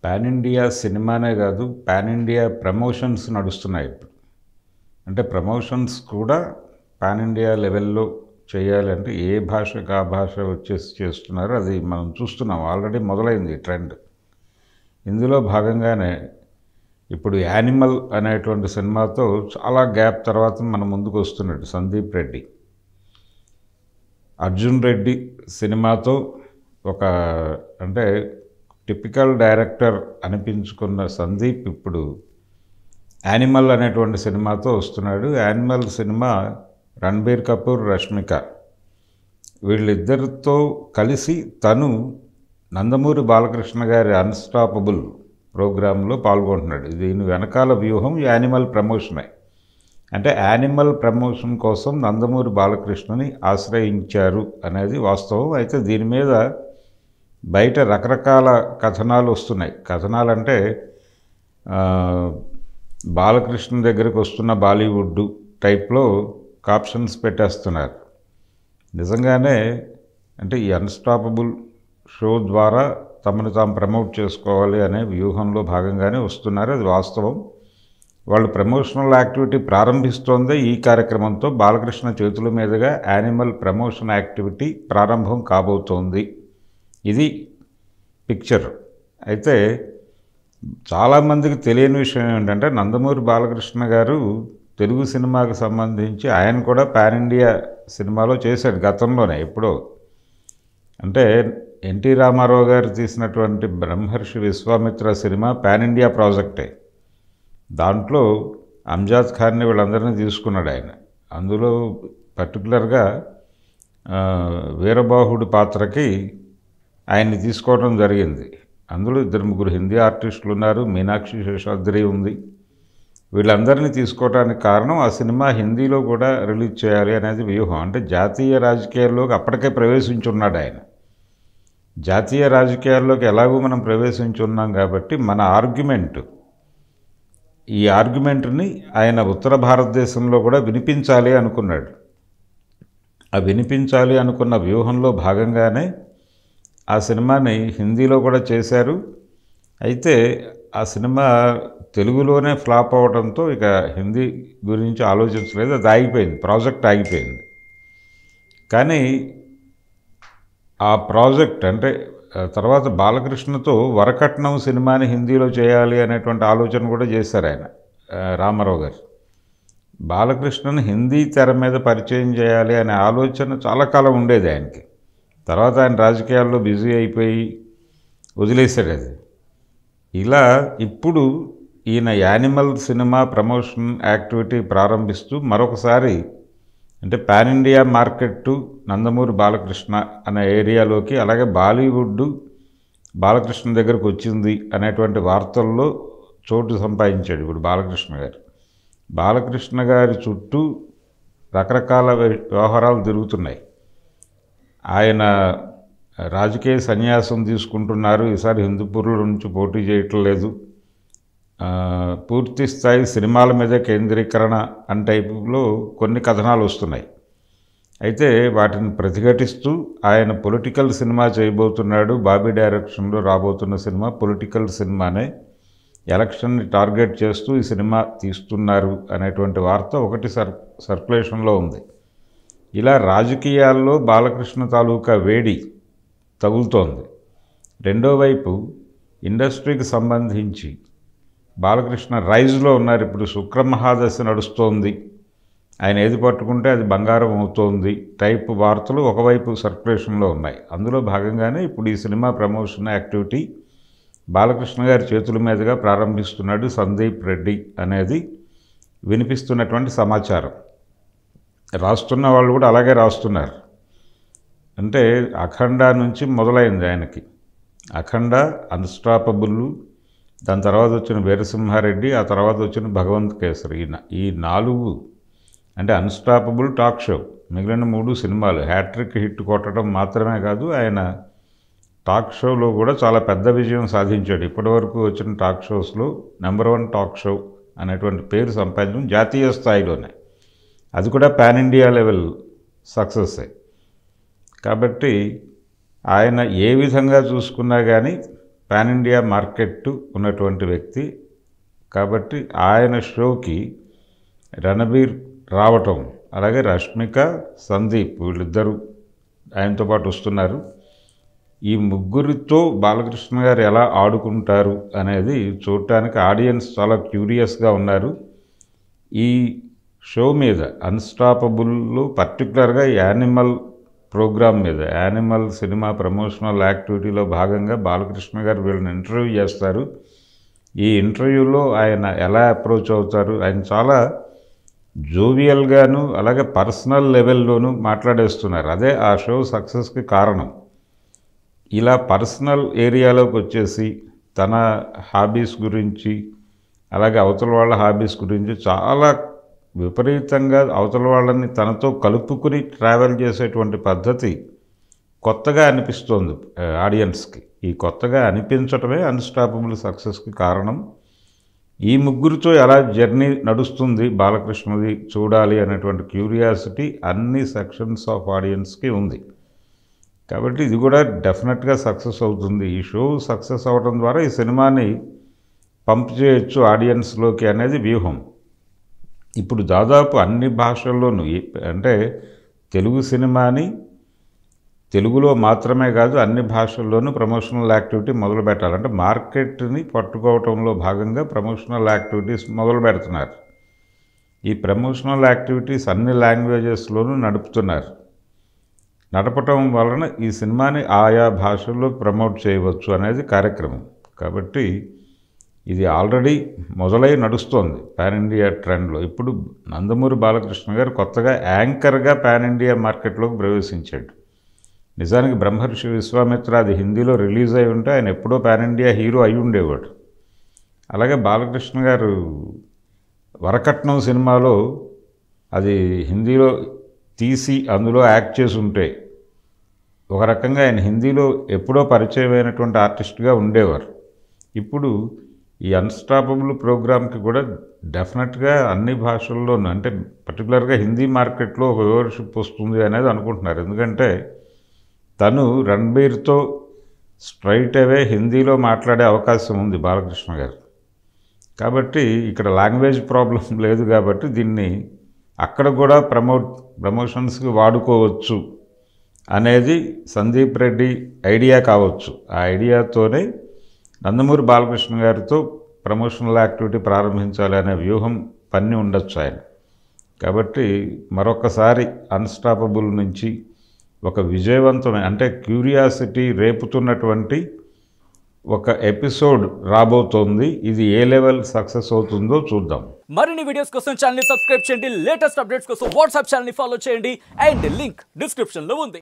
pan India సినిమానే కాదు pan India promotions నడుస్తున్నాయి ఇప్పుడు అంటే ప్రమోషన్స్ కూడా పాన్ ఇండియా లెవెల్లో చేయాలంటే ఏ భాషకు ఆ భాష వచ్చేసి చేస్తున్నారో అది మనం చూస్తున్నాం ఆల్రెడీ మొదలైంది ఈ ట్రెండ్ ఇందులో భాగంగానే ఇప్పుడు యానిమల్ అనేటువంటి సినిమాతో చాలా గ్యాప్ తర్వాత మన ముందుకు వస్తున్నాడు సందీప్ రెడ్డి అర్జున్ రెడ్డి సినిమాతో ఒక అంటే టిపికల్ డైరెక్టర్ అనిపించుకున్న సందీప్ ఇప్పుడు యానిమల్ అనేటువంటి సినిమాతో వస్తున్నాడు యానిమల్ సినిమా రణబీర్ కపూర్ రష్మిక వీళ్ళిద్దరితో కలిసి తను నందమూరి బాలకృష్ణ గారి అన్స్టాపబుల్ ప్రోగ్రాంలో పాల్గొంటున్నాడు దీని వెనకాల వ్యూహం యానిమల్ ప్రమోషనే అంటే యానిమల్ ప్రమోషన్ కోసం నందమూరి బాలకృష్ణని ఆశ్రయించారు అనేది వాస్తవం అయితే దీని మీద బయట రకరకాల కథనాలు వస్తున్నాయి కథనాలంటే ఆ, బాలకృష్ణ దగ్గరికి వస్తున్న బాలీవుడ్ టైప్లో కాప్షన్స్ పెట్టేస్తున్నారు నిజంగానే అంటే ఈ అన్స్టాపబుల్ షో ద్వారా తమను తాము ప్రమోట్ చేసుకోవాలి అనే వ్యూహంలో భాగంగానే వస్తున్నారు అది వాస్తవం వాళ్ళు ప్రమోషనల్ యాక్టివిటీ ప్రారంభిస్తోందే ఈ కార్యక్రమంతో బాలకృష్ణ చేతుల మీదుగా యానిమల్ ప్రమోషన్ యాక్టివిటీ ప్రారంభం కాబోతోంది ఇది పిక్చర్ అయితే చాలామందికి తెలియని విషయం ఏంటంటే నందమూరి బాలకృష్ణ గారు తెలుగు సినిమాకు సంబంధించి ఆయన కూడా పాన్ ఇండియా సినిమాలో చేశాడు గతంలోనే ఎప్పుడో అంటే ఎన్టీ రామారావు గారు తీసినటువంటి బ్రహ్మర్షి విశ్వామిత్ర సినిమా పాన్ ఇండియా ప్రాజెక్టే దాంట్లో అంజాద్ ఖాన్ని వీళ్ళందరినీ తీసుకున్నాడు ఆయన అందులో పర్టికులర్గా ఆ, వీరబాహుడి పాత్రకి ఆయన్ని తీసుకోవడం జరిగింది అందులో ఇద్దరు ముగ్గురు హిందీ ఆర్టిస్టులు ఉన్నారు మీనాక్షి శేషాద్రి ఉంది వీళ్ళందరినీ తీసుకోవడానికి కారణం ఆ సినిమా హిందీలో కూడా రిలీజ్ చేయాలి అనేది వ్యూహం అంటే జాతీయ రాజకీయాల్లోకి అప్పటికే ప్రవేశించున్నాడు ఆయన జాతీయ రాజకీయాల్లోకి ఎలాగో మనం ప్రవేశించున్నాం కాబట్టి మన ఆర్గ్యుమెంట్ ఈ ఆర్గ్యుమెంట్ని ఆయన ఉత్తర భారతదేశంలో కూడా వినిపించాలి అనుకున్నాడు ఆ వినిపించాలి అనుకున్న వ్యూహంలో భాగంగానే ఆ సినిమాని హిందీలో కూడా చేశారు అయితే ఆ సినిమా తెలుగులోనే ఫ్లాప్ అవడంతో ఇక హిందీ గురించి ఆలోచించలేదు అది ఆగిపోయింది ప్రాజెక్ట్ ఆగిపోయింది కానీ ఆ ప్రాజెక్ట్ అంటే ఆ తర్వాత బాలకృష్ణతో వరకట్నం సినిమాని హిందీలో చేయాలి అనేటువంటి ఆలోచన కూడా చేశారు ఆయన ఆ, రామారావు గారు బాలకృష్ణను హిందీ తెర మీద పరిచయం చేయాలి అనే ఆలోచన చాలా కాలం ఉండేది ఆయనకి తర్వాత ఆయన రాజకీయాల్లో బిజీ అయిపోయి వదిలేశాడు అది ఇలా ఇప్పుడు ఈయన యానిమల్ సినిమా ప్రమోషన్ యాక్టివిటీ ప్రారంభిస్తూ మరొకసారి అంటే pan India market Nandamuri Balakrishna అనే ఏరియాలోకి అలాగే బాలీవుడ్ బాలకృష్ణ దగ్గరకు వచ్చింది అనేటువంటి వార్తల్లో చోటు సంపాదించాడు ఇప్పుడు బాలకృష్ణ గారు బాలకృష్ణ గారి చుట్టూ రకరకాల వ్య- వ్యవహారాలు తిరుగుతున్నాయి ఆయన రాజకీయ సన్యాసం తీసుకుంటున్నారు ఈసారి హిందూపూర్ల నుంచి పోటీ చేయటం లేదు ఆ, పూర్తి స్థాయి సినిమాల మీద కేంద్రీకరణ అనే టైపులో కొన్ని కథనాలు వస్తున్నాయి అయితే వాటిని ప్రతిఘటిస్తూ ఆయన పొలిటికల్ సినిమా చేయబోతున్నాడు బాబీ డైరెక్షన్లో రాబోతున్న సినిమా పొలిటికల్ సినిమానే ఎలక్షన్ని టార్గెట్ చేస్తూ ఈ సినిమా తీస్తున్నారు అనేటువంటి వార్త ఒకటి సర్ సర్క్యులేషన్లో ఉంది ఇలా రాజకీయాల్లో బాలకృష్ణ తాలూకా వేడి తగులుతోంది రెండో వైపు ఇండస్ట్రీకి సంబంధించి బాలకృష్ణ రైజ్లో ఉన్నారు ఇప్పుడు శుక్రమహాదశ నడుస్తోంది ఆయన ఏది పట్టుకుంటే అది బంగారం అవుతోంది టైప్ వార్తలు ఒకవైపు సర్క్యులేషన్లో ఉన్నాయి అందులో భాగంగానే ఇప్పుడు ఈ సినిమా ప్రమోషన్ యాక్టివిటీ బాలకృష్ణ గారి చేతుల మీదుగా ప్రారంభిస్తున్నాడు సందీప్ రెడ్డి అనేది వినిపిస్తున్నటువంటి సమాచారం రాస్తున్న వాళ్ళు కూడా అలాగే రాస్తున్నారు అంటే అఖండ నుంచి మొదలైంది ఆయనకి అఖండ అన్స్టాపబుల్ దాని తర్వాత వచ్చిన వీరసింహారెడ్డి ఆ తర్వాత వచ్చిన భగవంత్ కేసరి ఈ నా- ఈ నాలుగు అంటే అన్స్టాపబుల్ టాక్ షో మిగిలిన మూడు సినిమాలు హ్యాట్రిక్ హిట్ కొట్టడం మాత్రమే కాదు ఆయన టాక్ షోలో కూడా చాలా పెద్ద విజయం సాధించాడు ఇప్పటివరకు వచ్చిన టాక్ షోస్లో నెంబర్ వన్ టాక్ షో అనేటువంటి పేరు సంపాదించడం జాతీయ స్థాయిలోనే అది కూడా పాన్ ఇండియా లెవెల్ సక్సెస్సే కాబట్టి ఆయన ఏ విధంగా చూసుకున్నా కానీ పాన్ ఇండియా మార్కెట్ ఉన్నటువంటి వ్యక్తి కాబట్టి ఆయన షోకి రణబీర్ రావటం అలాగే రష్మిక సందీప్ వీళ్ళిద్దరూ ఆయనతో పాటు వస్తున్నారు ఈ ముగ్గురితో బాలకృష్ణ గారు ఎలా ఆడుకుంటారు అనేది చూడటానికి ఆడియన్స్ చాలా క్యూరియస్గా ఉన్నారు ఈ షో మీద అన్స్టాపబుల్ పర్టికులర్గా యానిమల్ ప్రోగ్రామ్ మీద యానిమల్ సినిమా ప్రమోషనల్ యాక్టివిటీలో భాగంగా బాలకృష్ణ గారు వీళ్ళని ఇంటర్వ్యూ చేస్తారు ఈ ఇంటర్వ్యూలో ఆయన ఎలా అప్రోచ్ అవుతారు ఆయన చాలా జోవియల్గాను అలాగే పర్సనల్ లెవెల్లోనూ మాట్లాడేస్తున్నారు అదే ఆ షో సక్సెస్కి కారణం ఇలా పర్సనల్ ఏరియాలోకి వచ్చేసి తన హాబీస్ గురించి అలాగే అవతల వాళ్ళ హాబీస్ గురించి చాలా విపరీతంగా అవతల వాళ్ళని తనతో కలుపుకుని ట్రావెల్ చేసేటువంటి పద్ధతి కొత్తగా అనిపిస్తోంది ఆ, ఆడియన్స్కి ఈ కొత్తగా అనిపించటమే అన్స్టాపబుల్ సక్సెస్కి కారణం ఈ ముగ్గురితో ఎలా జర్నీ నడుస్తుంది బాలకృష్ణది చూడాలి అనేటువంటి క్యూరియాసిటీ అన్ని సెక్షన్స్ ఆఫ్ ఆడియన్స్కి ఉంది కాబట్టి ఇది కూడా డెఫినెట్గా సక్సెస్ అవుతుంది ఈ షో సక్సెస్ అవ్వడం ద్వారా ఈ సినిమాని పంప్ చేయొచ్చు ఆడియన్స్లోకి అనేది వ్యూహం ఇప్పుడు దాదాపు అన్ని భాషల్లోనూ ఈ- అంటే తెలుగు సినిమాని తెలుగులో మాత్రమే కాదు అన్ని భాషల్లోనూ ప్రమోషనల్ యాక్టివిటీ మొదలు పెట్టాలి అంటే మార్కెట్ని పట్టుకోవటంలో భాగంగా ప్రమోషనల్ యాక్టివిటీస్ మొదలు పెడుతున్నారు ఈ ప్రమోషనల్ యాక్టివిటీస్ అన్ని లాంగ్వేజెస్లోనూ నడుపుతున్నారు నడపటం వలన ఈ సినిమాని ఆయా భాషల్లో ప్రమోట్ చేయవచ్చు అనేది కార్యక్రమం కాబట్టి ఇది ఆల్రెడీ మొదలై నడుస్తోంది పాన్ ఇండియా ట్రెండ్లో ఇప్పుడు నందమూరి బాలకృష్ణ గారు కొత్తగా యాంకర్గా పాన్ ఇండియా మార్కెట్లోకి ప్రవేశించాడు నిజానికి బ్రహ్మర్షి విశ్వామిత్ర అది హిందీలో రిలీజ్ అయి ఉంటే ఆయన ఎప్పుడో పాన్ ఇండియా హీరో అయి ఉండేవాడు అలాగే బాలకృష్ణ గారు వరకట్నం సినిమాలో అది హిందీలో తీసి అందులో యాక్ట్ చేసి ఉంటే ఒక రకంగా ఆయన హిందీలో ఎప్పుడో పరిచయమైనటువంటి ఆర్టిస్ట్గా ఉండేవారు ఇప్పుడు ఈ అన్స్టాపబుల్ ప్రోగ్రామ్కి కూడా డెఫినెట్గా అన్ని భాషల్లోనూ అంటే పర్టికులర్గా హిందీ మార్కెట్లో ఒక వ్యూవర్షిప్ వస్తుంది అనేది అనుకుంటున్నారు ఎందుకంటే తను రణబీర్తో స్ట్రైట్ అవే హిందీలో మాట్లాడే అవకాశం ఉంది బాలకృష్ణ గారు కాబట్టి ఇక్కడ లాంగ్వేజ్ ప్రాబ్లం లేదు కాబట్టి దీన్ని అక్కడ కూడా ప్రమోట్ ప్రమోషన్స్కి వాడుకోవచ్చు అనేది సందీప్ రెడ్డి ఐడియా కావచ్చు ఆ ఐడియాతోనే నందమూరి బాలకృష్ణ గారితో ప్రమోషనల్ యాక్టివిటీ ప్రారంభించాలి అనే వ్యూహం పన్ని ఉండొచ్చు ఆయన కాబట్టి మరొకసారి అన్స్టాపబుల్ నుంచి ఒక విజయవంతమైన అంటే క్యూరియాసిటీ రేపుతున్నటువంటి ఒక ఎపిసోడ్ రాబోతోంది ఇది ఏ లెవెల్ సక్సెస్ అవుతుందో చూద్దాం మరిన్ని వీడియోస్ కోసం ఛానల్ ని సబ్స్క్రైబ్ చేయండి లేటెస్ట్ అప్డేట్స్ కోసం వాట్సాప్ ఛానల్ ని ఫాలో చేయండి అండ్ లింక్ డిస్క్రిప్షన్ లో ఉంది